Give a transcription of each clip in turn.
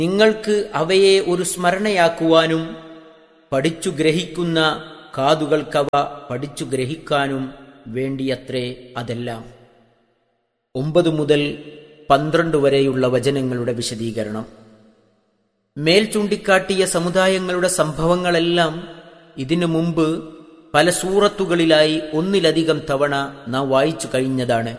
നിങ്ങൾക്ക് അവയെ ഒരു സ്മരണയാക്കുവാനും പഠിച്ചു ഗ്രഹിക്കുന്ന കാതുകൾക്കവ പഠിച്ചു ഗ്രഹിക്കാനും വേണ്ടിയത്രേ അതെല്ലാം ഒമ്പത് മുതൽ പന്ത്രണ്ട് വരെയുള്ള വചനങ്ങളുടെ വിശദീകരണം മേൽ ചൂണ്ടിക്കാട്ടിയ സമുദായങ്ങളുടെ സംഭവങ്ങളെല്ലാം ഇതിനു മുമ്പ് പല സൂറത്തുകളിലായി ഒന്നിലധികം തവണ നാം വായിച്ചു കഴിഞ്ഞതാണ്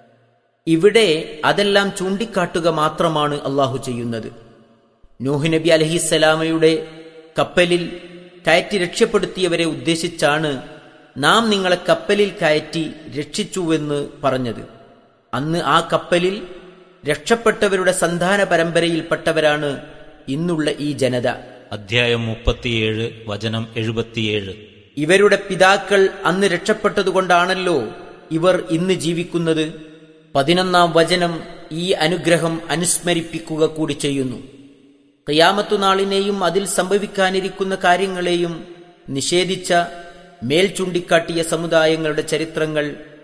ഇവിടെ അതെല്ലാം ചൂണ്ടിക്കാട്ടുക മാത്രമാണ് അള്ളാഹു ചെയ്യുന്നത് നൂഹ് നബി അലഹിസ്സലാമയുടെ കപ്പലിൽ കയറ്റി രക്ഷപ്പെടുത്തിയവരെ ഉദ്ദേശിച്ചാണ് നാം നിങ്ങളെ കപ്പലിൽ കയറ്റി രക്ഷിച്ചുവെന്ന് പറഞ്ഞത് അന്ന് ആ കപ്പലിൽ രക്ഷപ്പെട്ടവരുടെ സന്താന പരമ്പരയിൽപ്പെട്ടവരാണ് ഇന്നുള്ള ഈ ജനത അധ്യായം മുപ്പത്തിയേഴ് വചനം എഴുപത്തിയേഴ് ഇവരുടെ പിതാക്കൾ അന്ന് രക്ഷപ്പെട്ടതുകൊണ്ടാണല്ലോ ഇവർ ഇന്ന് ജീവിക്കുന്നത് പതിനൊന്നാം വചനം ഈ അനുഗ്രഹം അനുസ്മരിപ്പിക്കുക കൂടി ചെയ്യുന്നു ഖിയാമത്തു നാളിനെയും അതിൽ സംഭവിക്കാനിരിക്കുന്ന കാര്യങ്ങളെയും നിഷേധിച്ച മേൽ ചൂണ്ടിക്കാട്ടിയ സമുദായങ്ങളുടെ ചരിത്രങ്ങൾ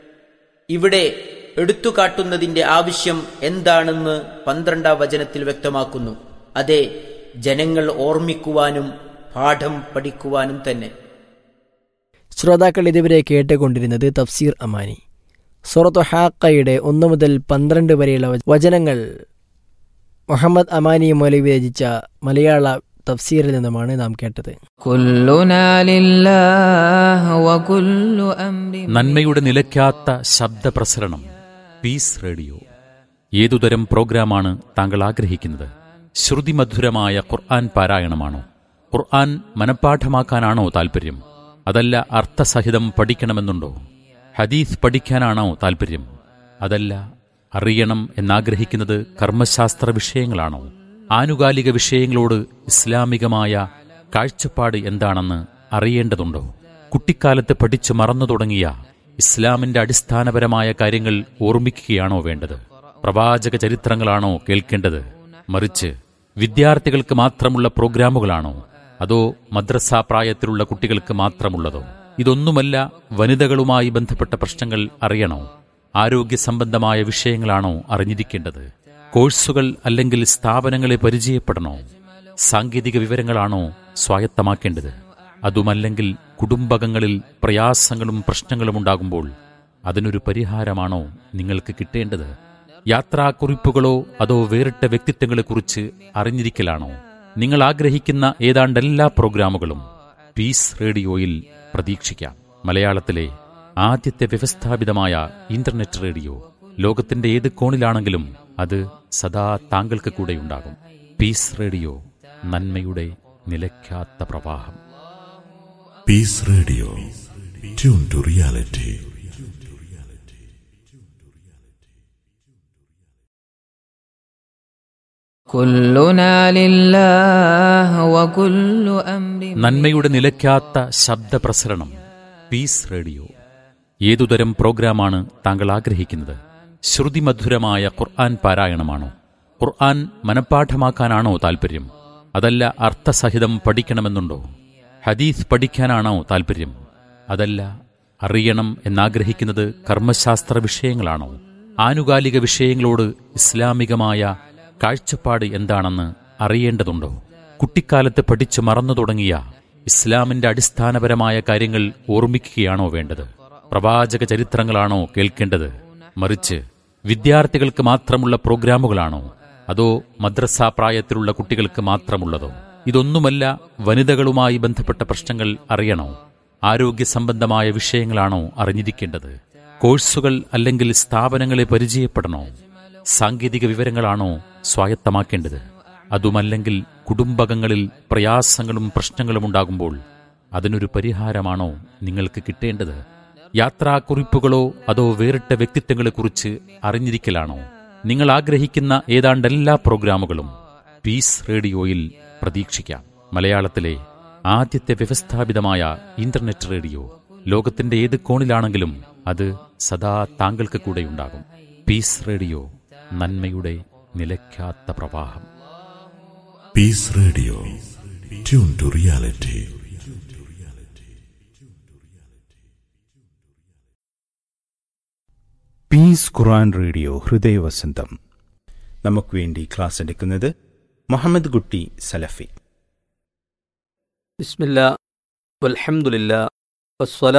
ഇവിടെ എടുത്തുകാട്ടുന്നതിന്റെ ആവശ്യം എന്താണെന്ന് പന്ത്രണ്ടാം വചനത്തിൽ വ്യക്തമാക്കുന്നു അതെ ജനങ്ങൾ ഓർമ്മിക്കുവാനും പാഠം പഠിക്കുവാനും തന്നെ ശ്രോതാക്കൾ ഇതുവരെ കേട്ടുകൊണ്ടിരുന്നത് തഫ്സീർ അമാനി സൂറത്തു ഹാക്കയുടെ ഒന്ന് മുതൽ പന്ത്രണ്ട് വരെയുള്ള വചനങ്ങൾ മുഹമ്മദ് അമാനി മൗലവി രചിച്ച മലയാള തഫ്സീറിൽ നിന്നുമാണ് നാം കേട്ടത് كلنا لله وكل أمر നന്മയുടെ നിലയ്ക്കാത്ത ശബ്ദപ്രസരണം പീസ് റേഡിയോ ഏതുതരം പ്രോഗ്രാമാണ് താങ്കൾ ആഗ്രഹിക്കുന്നത് ശ്രുതിമധുരമായ ഖുർആൻ പാരായണമാണോ ഖുർആൻ മനഃപ്പാഠമാക്കാനാണോ താൽപ്പര്യം അതല്ല അർത്ഥസഹിതം പഠിക്കണമെന്നുണ്ടോ ഹദീസ് പഠിക്കാനാണോ താൽപ്പര്യം അതല്ല അറിയണം എന്നാഗ്രഹിക്കുന്നത് കർമ്മശാസ്ത്ര വിഷയങ്ങളാണോ ആനുകാലിക വിഷയങ്ങളോട് ഇസ്ലാമികമായ കാഴ്ചപ്പാട് എന്താണെന്ന് അറിയേണ്ടതുണ്ടോ കുട്ടിക്കാലത്ത് പഠിച്ചു മറന്നു തുടങ്ങിയ ഇസ്ലാമിന്റെ അടിസ്ഥാനപരമായ കാര്യങ്ങൾ ഓർമ്മിക്കുകയാണോ വേണ്ടത് പ്രവാചക ചരിത്രങ്ങളാണോ കേൾക്കേണ്ടത് മറിച്ച് വിദ്യാർത്ഥികൾക്ക് മാത്രമുള്ള പ്രോഗ്രാമുകളാണോ അതോ മദ്രസ പ്രായത്തിലുള്ള കുട്ടികൾക്ക് മാത്രമുള്ളതോ ഇതൊന്നുമല്ല വനിതകളുമായി ബന്ധപ്പെട്ട പ്രശ്നങ്ങൾ അറിയണോ ആരോഗ്യ സംബന്ധമായ വിഷയങ്ങളാണോ അറിഞ്ഞിരിക്കേണ്ടത് കോഴ്സുകൾ അല്ലെങ്കിൽ സ്ഥാപനങ്ങളെ പരിചയപ്പെടണോ സാങ്കേതിക വിവരങ്ങളാണോ സ്വായത്തമാക്കേണ്ടത് അതുമല്ലെങ്കിൽ കുടുംബകങ്ങളിൽ പ്രയാസങ്ങളും പ്രശ്നങ്ങളും ഉണ്ടാകുമ്പോൾ അതിനൊരു പരിഹാരമാണോ നിങ്ങൾക്ക് കിട്ടേണ്ടത് യാത്രാക്കുറിപ്പുകളോ അതോ വേറിട്ട വ്യക്തിത്വങ്ങളെക്കുറിച്ച് അറിഞ്ഞിരിക്കലാണോ നിങ്ങൾ ആഗ്രഹിക്കുന്ന ഏതാണ്ട് എല്ലാ പ്രോഗ്രാമുകളും പീസ് റേഡിയോയിൽ പ്രതീക്ഷിക്കാം മലയാളത്തിലെ ആദ്യത്തെ വ്യവസ്ഥാപിതമായ ഇന്റർനെറ്റ് റേഡിയോ ലോകത്തിന്റെ ഏത് കോണിലാണെങ്കിലും അത് സദാ താങ്കൾക്ക് കൂടെയുണ്ടാകും പീസ് റേഡിയോ നന്മയുടെ നിലയ്ക്കാത്ത പ്രവാഹം Peace Radio. Tune to reality. كلنا لله وكل أمر നന്മയുടെ നിലയ്ക്കാത്ത ശബ്ദപ്രസരണം പീസ് റേഡിയോ ഏതുതരം പ്രോഗ്രാമാണ് താങ്കൾ ആഗ്രഹിക്കുന്നത് ശ്രുതിമധുരമായ ഖുർആൻ പാരായണമാണോ ഖുർആൻ മനഃപ്പാഠമാക്കാനാണോ താൽപ്പര്യം അതല്ല അർത്ഥസഹിതം പഠിക്കണമെന്നുണ്ടോ ഹദീസ് പഠിക്കാനാണോ താൽപ്പര്യം അതല്ല അറിയണം എന്നാഗ്രഹിക്കുന്നത് കർമ്മശാസ്ത്ര വിഷയങ്ങളാണോ ആനുകാലിക വിഷയങ്ങളോട് ഇസ്ലാമികമായ കാഴ്ചപ്പാട് എന്താണെന്ന് അറിയേണ്ടതുണ്ടോ കുട്ടിക്കാലത്ത് പഠിച്ചു മറന്നു തുടങ്ങിയ ഇസ്ലാമിന്റെ അടിസ്ഥാനപരമായ കാര്യങ്ങൾ ഓർമ്മിക്കുകയാണോ വേണ്ടത് പ്രവാചക ചരിത്രങ്ങളാണോ കേൾക്കേണ്ടത് മറിച്ച് വിദ്യാർത്ഥികൾക്ക് മാത്രമുള്ള പ്രോഗ്രാമുകളാണോ അതോ മദ്രസ പ്രായത്തിലുള്ള കുട്ടികൾക്ക് മാത്രമുള്ളതോ ഇതൊന്നുമല്ല വനിതകളുമായി ബന്ധപ്പെട്ട പ്രശ്നങ്ങൾ അറിയണോ ആരോഗ്യ സംബന്ധമായ വിഷയങ്ങളാണോ അറിഞ്ഞിരിക്കേണ്ടത് കോഴ്സുകൾ അല്ലെങ്കിൽ സ്ഥാപനങ്ങളെ പരിചയപ്പെടണോ സാങ്കേതിക വിവരങ്ങളാണോ സ്വായത്തമാക്കേണ്ടത് അതുമല്ലെങ്കിൽ കുടുംബകങ്ങളിൽ പ്രയാസങ്ങളും പ്രശ്നങ്ങളും ഉണ്ടാകുമ്പോൾ അതിനൊരു പരിഹാരമാണോ നിങ്ങൾക്ക് കിട്ടേണ്ടത് യാത്രാക്കുറിപ്പുകളോ അതോ വേറിട്ട വ്യക്തിത്വങ്ങളെക്കുറിച്ച് അറിഞ്ഞിരിക്കലാണോ നിങ്ങൾ ആഗ്രഹിക്കുന്ന ഏതാണ്ട് എല്ലാ പ്രോഗ്രാമുകളും പീസ് റേഡിയോയിൽ പ്രതീക്ഷിക്കാം മലയാളത്തിലെ ആദ്യത്തെ വ്യവസ്ഥാപിതമായ ഇന്റർനെറ്റ് റേഡിയോ ലോകത്തിന്റെ ഏത് കോണിലാണെങ്കിലും അത് സദാ താങ്കൾക്ക് കൂടെയുണ്ടാകും പീസ് റേഡിയോ നന്മയുടെ നിലയ്ക്കാത്ത പ്രവാഹം Peace Radio. Tune to reality. Peace Quran radio ഹൃദയവസന്തം നമുക്ക് വേണ്ടി ക്ലാസ് എടുക്കുന്നത് മുഹമ്മദ് കുട്ടി സലഫി ബിസ്മില്ല വൽഹംദുലില്ല വസ്സലാ